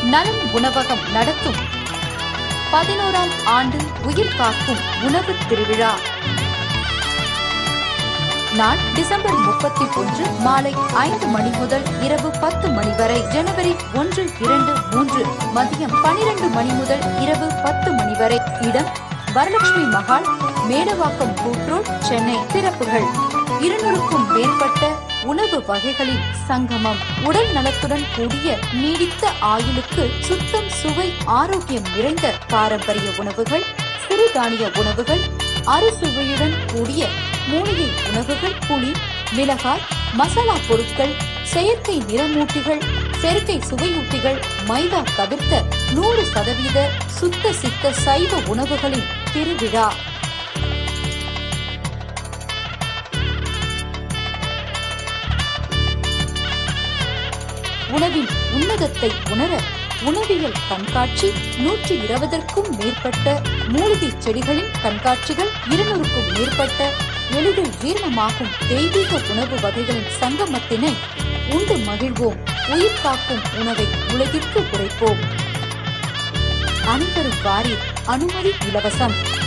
நலம் உணவகம் நடத்தும் பதினோராம் ஆண்டு உயிர் காக்கும் உணவு திருவிழா நாள் டிசம்பர் முப்பத்தி ஒன்று மாலை ஐந்து மணி முதல் இரவு பத்து மணி வரை ஜனவரி ஒன்று இரண்டு மூன்று மதியம் பனிரெண்டு மணி முதல் இரவு பத்து மணி வரை இடம் வரலட்சுமி மகால் மேடவாக்கம் கூட்ரோட் சென்னை திறப்புகள் இருநூறுக்கும் மேற்பட்ட உணவு வகைகளின் சங்கமம் உடல் நலத்துடன் கூடிய நீடித்த ஆயுளுக்கு சுத்தம் சுவை ஆரோக்கியம் நிறைந்த பாரம்பரிய உணவுகள் சிறுதானிய உணவுகள் அறுசுவையுடன் கூடிய மூலிகை உணவுகள் புளி மிளகாய் மசாலா பொருட்கள் செயற்கை நிறமூட்டிகள் செயற்கை சுவையூட்டிகள் மைதா தவிர்த்த நூறு சதவீத சுத்த சித்த சைவ உணவுகளின் திருவிழா உணவின் உன்னதத்தை உணர உணவியல் கண்காட்சி நூற்றி இருபதற்கும் மேற்பட்ட மூலிகை செடிகளின் கண்காட்சிகள் இருநூறுக்கும் மேற்பட்ட எளிதில் ஜீரணமாகும் தெய்வீக உணவு வகைகளின் சங்கமத்தினை உண்டு மகிழ்வோம் உயிர் காக்கும் உணவை உலகிற்கு உரைப்போம் அனைவரும் வாரி அனுமதி இலவசம்